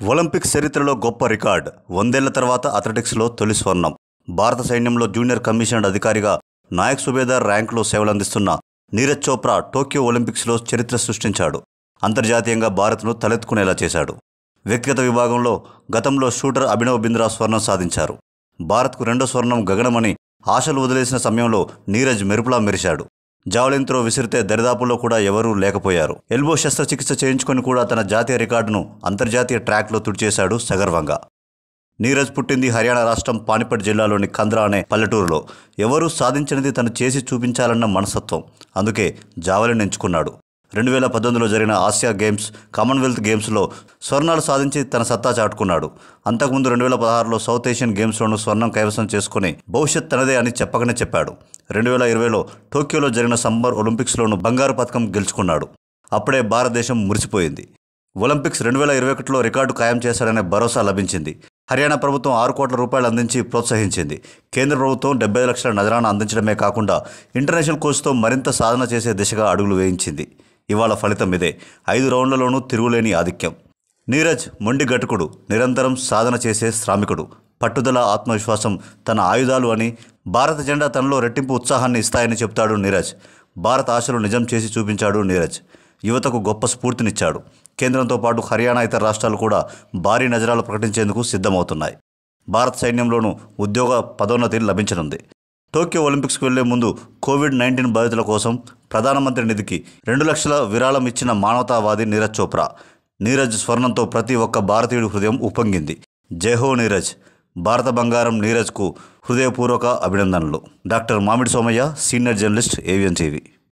Olympics చరిత్రలో గొప్ప record వందేళ్ల తర్వాత అథ్లెటిక్స్లో తొలి స్వర్ణం భారత సైన్యంలో జూనియర్ కమిషనర్ అధికారిగా నాయక్ సుబేదార్ ర్యాంకులో సేవలందిస్తున్న నీరజ్ చోప్రా టోక్యో ఒలింపిక్స్లో చరిత్ర సృష్టించాడు అంతర్జాతీయంగా భారత్ను తలెత్తుకునేలా చేశాడు వ్యక్తిగత విభాగంలో గతంలో షూటర్ అభినవ్ బింద్రా స్వర్ణం సాధించారు భారత్కు రెండో స్వర్ణం గగనమని ఆశలు వదిలేసిన సమయంలో నీరజ్ మెరుపులా మెరిశాడు జావలిన్ త్రో విసిరితే దరిదాపుల్లో కూడా ఎవరూ లేకపోయారు ఎల్బో శస్త్రచికిత్స చేయించుకొని కూడా తన జాతీయ రికార్డును అంతర్జాతీయ ట్రాక్లో తుడిచేశాడు సగర్వంగా నీరజ్ పుట్టింది హర్యానా రాష్ట్రం పానిపట్ జిల్లాలోని కంద్రా అనే పల్లెటూరులో ఎవరూ సాధించినది తను చేసి చూపించాలన్న మనస్తత్వం అందుకే జావలిన్ ఎంచుకున్నాడు రెండు వేల పద్దెనిమిదిలో జరిగిన ఆసియా గేమ్స్ కామన్వెల్త్ గేమ్స్లో స్వర్ణాలు సాధించి తన సత్తా చాటుకున్నాడు అంతకుముందు రెండు వేల పదహారులో సౌత్ ఏషియన్ గేమ్స్లోనూ స్వర్ణం కైవసం చేసుకుని భవిష్యత్ తనదే అని చెప్పకనే చెప్పాడు రెండు వేల ఇరవైలో టోక్యోలో జరిగిన సమ్మర్ ఒలింపిక్స్లోనూ బంగారు పథకం గెలుచుకున్నాడు అప్పుడే భారతదేశం మురిసిపోయింది ఒలింపిక్స్ రెండు వేల ఇరవై ఒకటిలో రికార్డు ఖాయం చేశాడనే భరోసా లభించింది హర్యానా ప్రభుత్వం ఆరు కోట్ల రూపాయలు అందించి ప్రోత్సహించింది కేంద్ర ప్రభుత్వం డెబ్బై లక్షల నజరాన అందించడమే కాకుండా ఇంటర్నేషనల్ కోచ్తో మరింత సాధన చేసే దిశగా అడుగులు వేయించింది ఇవాళ ఫలితం ఇదే ఐదు రౌండ్లలోనూ తిరుగులేని ఆధిక్యం నీరజ్ మొండి గటుకుడు నిరంతరం సాధన చేసే శ్రామికుడు పట్టుదల ఆత్మవిశ్వాసం తన ఆయుధాలు అని భారత జెండా తనలో రెట్టింపు ఉత్సాహాన్ని ఇస్తాయని చెప్తాడు నీరజ్ భారత ఆశలు నిజం చేసి చూపించాడు నీరజ్ యువతకు గొప్ప స్ఫూర్తినిచ్చాడు కేంద్రంతో పాటు హర్యానా ఇతర రాష్ట్రాలు కూడా భారీ నజరాలు ప్రకటించేందుకు సిద్ధమవుతున్నాయి భారత సైన్యంలోనూ ఉద్యోగ పదోన్నతి లభించనుంది టోక్యో ఒలింపిక్స్కు వెళ్లే ముందు కోవిడ్ నైన్టీన్ బాధితుల కోసం ప్రధానమంత్రి నిధికి రెండు లక్షల విరాళం ఇచ్చిన మానవతావాది నీరజ్ చోప్రా నీరజ్ స్వర్ణంతో ప్రతి ఒక్క భారతీయుడి హృదయం ఉప్పొంగింది జైహో నీరజ్ భారత బంగారం నీరజ్కు హృదయపూర్వక అభినందనలు doctor Mamidi Somaiah senior journalist AVN TV